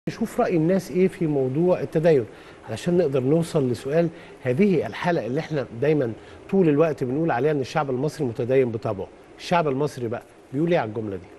نشوف رأي الناس ايه في موضوع التدين علشان نقدر نوصل لسؤال هذه الحلقة اللي احنا دايما طول الوقت بنقول عليها ان الشعب المصري متدين بطبعه الشعب المصري بقى بيقول ايه على الجملة دي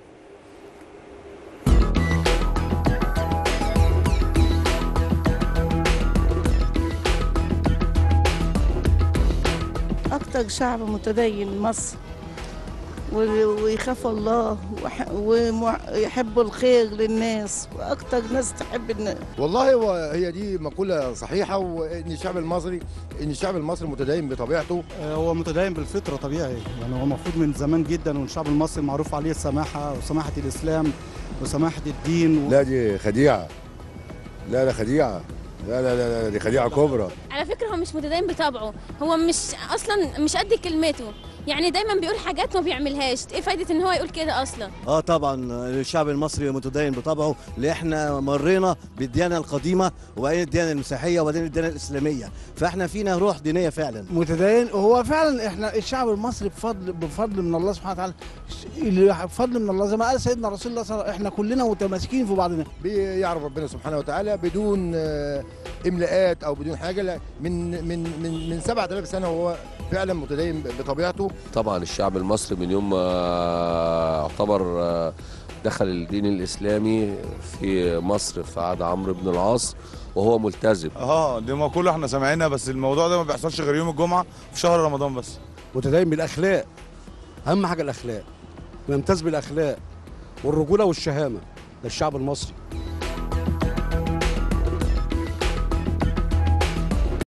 أكتر شعب متدين مصر و- ويخاف الله وح- ومع- ويحب الخير للناس وأكتر ناس تحب الناس والله هو هي دي مقولة صحيحة وإن الشعب المصري إن الشعب المصري متدين بطبيعته هو متدين بالفطرة طبيعي يعني هو المفروض من زمان جدا والشعب المصري معروف عليه السماحة وسماحة الإسلام وسماحة الدين و... لا دي خديعة لا لا خديعة لا لا لا, لا دي خديعة كبرى على فكرة هو مش متدين بطبعه هو مش أصلا مش قد كلمته يعني دايما بيقول حاجات ما بيعملهاش ايه فايدة ان هو يقول كده اصلا اه طبعا الشعب المصري متدين بطبعه اللي احنا مرينا بالديانه القديمه وبعدين الديانه المسيحيه وبعدين الديانه الاسلاميه فاحنا فينا روح دينيه فعلا متدين هو فعلا احنا الشعب المصري بفضل بفضل من الله سبحانه وتعالى اللي بفضل من الله زي ما قال سيدنا رسول الله صلى الله عليه وسلم احنا كلنا متماسكين في بعضنا بيعرف ربنا سبحانه وتعالى بدون آه، إملاءات أو بدون حاجة لا من من من من 7000 سنة وهو فعلا متدين بطبيعته طبعا الشعب المصري من يوم ما اعتبر دخل الدين الاسلامي في مصر في عهد عمرو بن العاص وهو ملتزم اه دي مقولة احنا سامعينها بس الموضوع ده ما بيحصلش غير يوم الجمعة في شهر رمضان بس متدين بالاخلاق اهم حاجه الاخلاق يمتاز بالاخلاق والرجوله والشهامه ده الشعب المصري